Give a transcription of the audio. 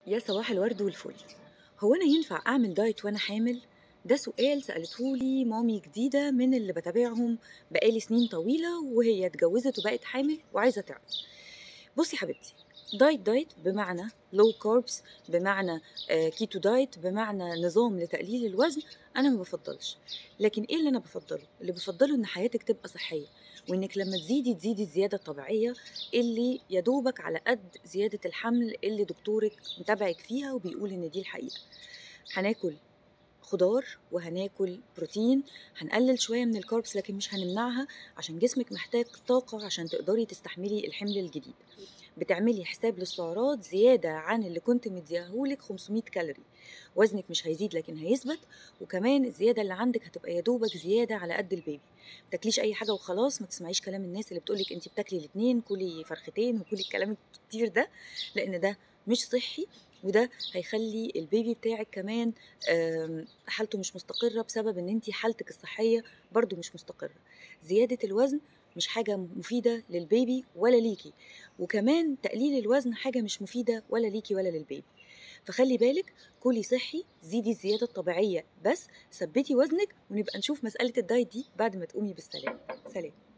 يا صباح الورد والفل هو انا ينفع اعمل دايت وانا حامل ده سؤال سالتهولي مامي جديده من اللي بتابعهم بقالي سنين طويله وهي اتجوزت وبقت حامل وعايزه تعرف بصي حبيبتي دايت دايت بمعنى لو كاربس بمعنى كيتو دايت بمعنى نظام لتقليل الوزن انا ما بفضلش لكن ايه اللي انا بفضله اللي بفضله ان حياتك تبقى صحيه وانك لما تزيدي تزيدي الزياده الطبيعيه اللي يدوبك على قد زياده الحمل اللي دكتورك متابعك فيها وبيقول ان دي الحقيقه هناكل خضار وهناكل بروتين هنقلل شويه من الكاربس لكن مش هنمنعها عشان جسمك محتاج طاقه عشان تقدري تستحملي الحمل الجديد بتعملي حساب للسعرات زيادة عن اللي كنت مديهولك 500 كالوري وزنك مش هيزيد لكن هيثبت وكمان الزيادة اللي عندك هتبقى يا دوبك زيادة على قد البيبي ما تاكليش أي حاجة وخلاص ما تسمعيش كلام الناس اللي بتقولك أنت بتاكلي الاتنين كلي فرختين وكلي الكلام الكتير ده لأن ده مش صحي وده هيخلي البيبي بتاعك كمان حالته مش مستقرة بسبب ان انت حالتك الصحية برضو مش مستقرة زيادة الوزن مش حاجة مفيدة للبيبي ولا ليكي وكمان تقليل الوزن حاجة مش مفيدة ولا ليكي ولا للبيبي فخلي بالك كلي صحي زيدي الزيادة الطبيعية بس ثبتي وزنك ونبقى نشوف مسألة الدايت دي بعد ما تقومي بالسلام سلام